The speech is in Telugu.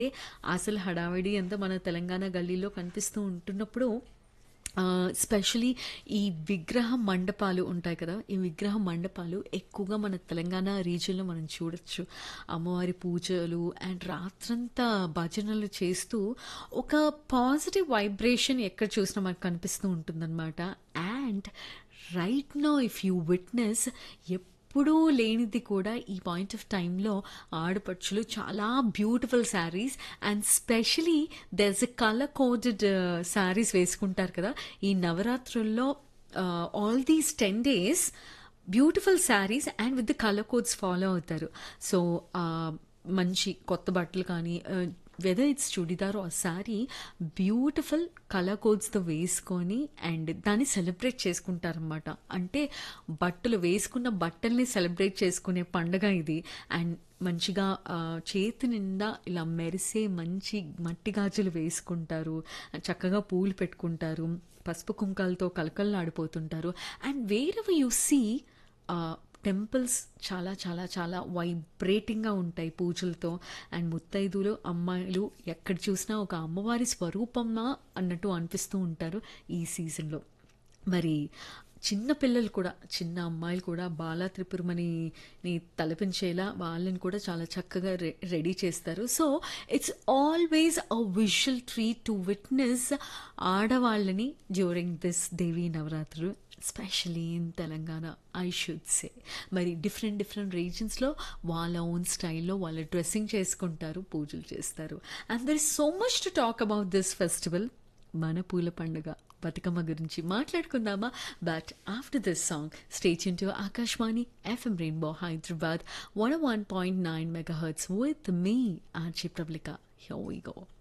అసలు హడావిడి అంతా మన తెలంగాణ గల్లీలో కనిపిస్తూ ఉంటున్నప్పుడు స్పెషలీ ఈ విగ్రహ మండపాలు ఉంటాయి కదా ఈ విగ్రహ మండపాలు ఎక్కువగా మన తెలంగాణ రీజియన్లో మనం చూడొచ్చు అమ్మవారి పూజలు అండ్ రాత్రంతా భజనలు చేస్తూ ఒక పాజిటివ్ వైబ్రేషన్ ఎక్కడ చూసినా మనకు కనిపిస్తూ ఉంటుందన్నమాట and right no if you witness ఎప్పుడూ లేనిది కూడా ఈ పాయింట్ ఆఫ్ టైంలో ఆడపడుచులు చాలా beautiful sarees and specially there's a colour coded sarees వేసుకుంటారు కదా ఈ నవరాత్రుల్లో all these ten days beautiful sarees and with the colour codes follow అవుతారు సో మంచి కొత్త బట్టలు కానీ వెదర్ ఇట్స్ చుడిదార్ ఆ శారీ బ్యూటిఫుల్ కలర్ కోడ్స్తో వేసుకొని అండ్ దాన్ని సెలబ్రేట్ చేసుకుంటారనమాట అంటే బట్టలు వేసుకున్న బట్టల్ని సెలబ్రేట్ చేసుకునే పండగ ఇది అండ్ మంచిగా చేతి నిండా ఇలా మెరిసే మంచి మట్టి గాజులు వేసుకుంటారు చక్కగా పూలు పెట్టుకుంటారు పసుపు కుంకాలతో కలకల్లాడిపోతుంటారు and wherever you see temples చాలా చాలా చాలా వైబ్రేటింగ్గా ఉంటాయి పూజలతో అండ్ ముత్తైదులు అమ్మాయిలు ఎక్కడ చూసినా ఒక అమ్మవారి స్వరూపంనా అన్నట్టు అనిపిస్తూ ఉంటారు ఈ సీజన్లో మరి చిన్న పిల్లలు కూడా చిన్న అమ్మాయిలు కూడా బాలా త్రిపురమణిని తలపించేలా వాళ్ళని కూడా చాలా చక్కగా రె రెడీ చేస్తారు so it's always a visual treat to witness ఆడవాళ్ళని డ్యూరింగ్ దిస్ దేవీ నవరాత్రులు specially in Telangana I should say మరి డిఫరెంట్ డిఫరెంట్ రీజన్స్లో వాళ్ళ ఓన్ స్టైల్లో వాళ్ళ డ్రెస్సింగ్ చేసుకుంటారు పూజలు చేస్తారు and there is so much to talk about this festival మన పూల పండుగ బతుకమ్మ గురించి మాట్లాడుకుందామా but after this song stage into Akashvani FM rainbow Hyderabad one one point nine mega hertz with me RJ ప్రబ్లిక హ్యో వీ గో